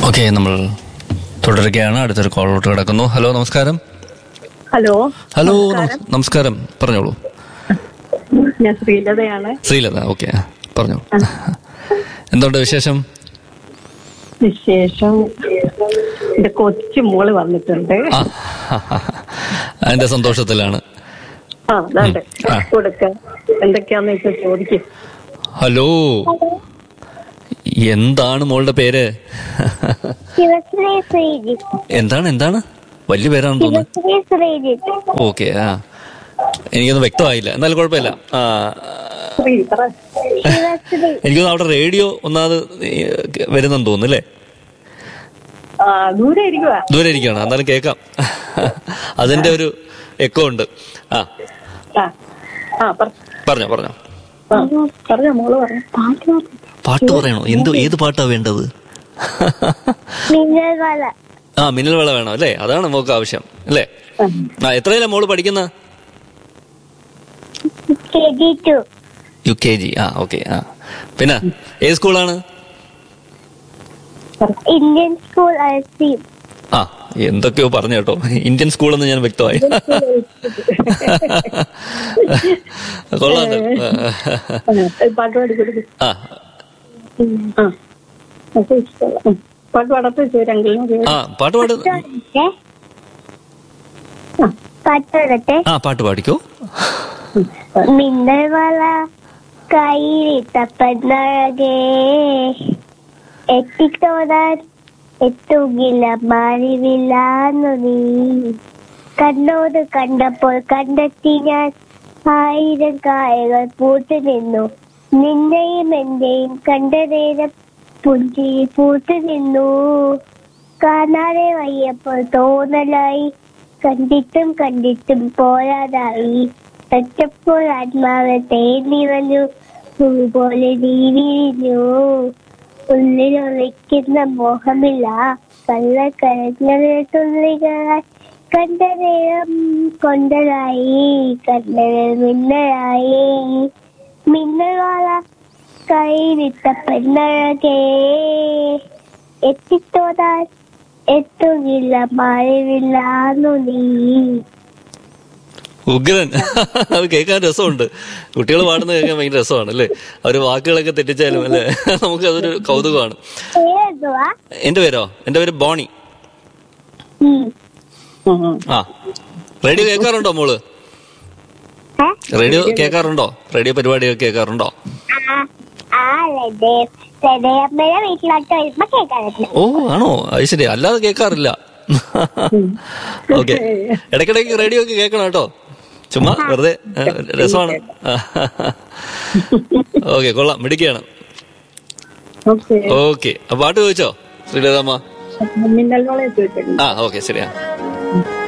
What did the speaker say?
Okay നമ്മൾ തുടരുകയാണ് അടുത്തൊരു കോളിലോട്ട് കിടക്കുന്നു ഹലോ നമസ്കാരം ഹലോ ഹലോ നമസ്- നമസ്കാരം പറഞ്ഞോളൂ ഞാൻ ശ്രീലതയാണ് ശ്രീലത ഓക്കെ പറഞ്ഞോളൂ എന്തുണ്ട് വിശേഷം വിശേഷം എന്റെ കൊച്ചു മോള് വന്നിട്ടുണ്ട് ആ അതിന്റെ സന്തോഷത്തിലാണ് ആ അതാണ്ട് ആ. കൊടുക്ക എന്തൊക്കെയാന്ന് വെച്ചാൽ ചോദിക്കും ഹലോ എന്താണ് മോളുടെ പേര് ശിവശ്രീ ശ്രീജിത്ത് എന്താണ് എന്താണ് വലിയ പേരാണെന്ന് തോന്നുന്നു ശിവശ്രീ ശ്രീജിത്ത് ഓക്കെ ആ എനിക്കൊന്നും വ്യക്തമായില്ല എന്നാലും കുഴപ്പമില്ല ആ ശ്രീ പറ ശിവശ്രീ എനിക്കൊന്ന് അവിടെ റേഡിയോ ഒന്നാമത് വരുന്നെന്ന് തോന്നുന്നു അല്ലേ ആ ദൂരെ ഇരിക്കുക ദൂരെ ഇരിക്കുകയാണ് എന്നാലും കേൾക്കാം അതിന്റെ ഒരു എക്കോ ഉണ്ട് ആ ആ ആ പറ പറഞ്ഞോ പറഞ്ഞോ ആ, പറഞ്ഞോ മോള് പറഞ്ഞു പാട്ട് പറയണോ എന്ത് ഏത് പാട്ടാ വേണ്ടത് മിന്നൽ വള ആ മിന്നൽ വിള വേണം അല്ലേ അതാണ് നമുക്ക് ആവശ്യം അല്ലേ ആ എത്രയിലാ മോള് പഠിക്കുന്ന K G to U K G ആ ഓക്കെ ആ പിന്നെ ഏത് സ്കൂളാണ് ഇന്ത്യൻ സ്കൂൾ അൽസി ആ എന്തൊക്കെയോ പറഞ്ഞു കേട്ടോ ഇന്ത്യൻ സ്കൂളെന്ന് ഞാൻ വ്യക്തമായി കൊള്ളാം പാട്ട് പാടി കൊടുക്കും ആ ആ അത് ഇഷ്ടമല്ല ഉം. പാട്ട് പാടത്ത് രംഗിലും ആ പാട്ട് പാട് പാട്ടോടത്തെ ആ പാട്ട് പാടിക്കോ മിന്നൽ വള കൈത്തപ്പനഴകേ എത്തിത്തോടാൻ എത്തുകില്ല മാറിവില്ലാന്നു നീ കണ്ണോട് കണ്ടപ്പോൾ കണ്ടെത്തി ഞാൻ ആയിരം കായകൾ പൂത്തു നിന്നു നിന്റെയും എന്റെയും കണ്ട നേരം പുഞ്ചി പൂത്തു നിന്നു കാണാതെ വയ്യപ്പോൾ തോന്നലായി കണ്ടിട്ടും കണ്ടിട്ടും പോരാതായി ഒറ്റപ്പോൾ ആത്മാവ് തേന്നി വന്നു പൂവ് പോലെ നീ വിരിഞ്ഞു ഉള്ളിലൊളിക്കുന്ന മോഹമില്ല കള്ളക്കരങ്ങളെ തുള്ളികളായി കണ്ട നേരം കൊണ്ടലായി കണ്ണകൾ മിന്നലായി മിന്നൽവാള കൈവിട്ട പെണ്ണഴകേ എത്തിത്തോടാൻ എത്തുകില്ല മഴവില്ലാന്നു നീ ഉഗ്രൻ അത് കേൾക്കാൻ രസമുണ്ട് കുട്ടികൾ പാടുന്നത് കേൾക്കാൻ ഭയങ്കര രസമാണ് അല്ലേ അവര് വാക്കുകളൊക്കെ തെറ്റിച്ചാലും അല്ലേ നമുക്ക് അതൊരു കൗതുകമാണ് പേരെന്തുവാ എന്റെ പേരോ എന്റെ പേര് ബോണി ഉം. ആ റേഡിയോ കേൾക്കാറുണ്ടോ മോള് ഏ? റേഡിയോ കേൾക്കാറുണ്ടോ റേഡിയോ പരിപാടിയൊക്കെ കേൾക്കാറുണ്ടോ ആ ആ ലഡേ ലഡയമ്മയുടെ വീട്ടിലോട്ട് വരുമ്പോ കേൾക്കാൻ പറ്റില്ല ഓ ആണോ അത് ശരി അല്ലാതെ കേൾക്കാറില്ല ഓക്കെ ഇടയ്ക്കിടയ്ക്ക് റേഡിയോ ഒക്കെ കേൾക്കണം കേട്ടോ ചുമ്മാ വെറുതെ ഏ, രസമാണ് ഓക്കെ കൊള്ളാം മിടുക്കിയാണ് ഓക്കെ ഓക്കെ പാട്ട് ചോദിച്ചോ ശ്രീലതമ്മ മിന്നൽ വളയെ ചോദിച്ചിട്ടുണ്ട് ആ ഓക്കെ ശരിയാ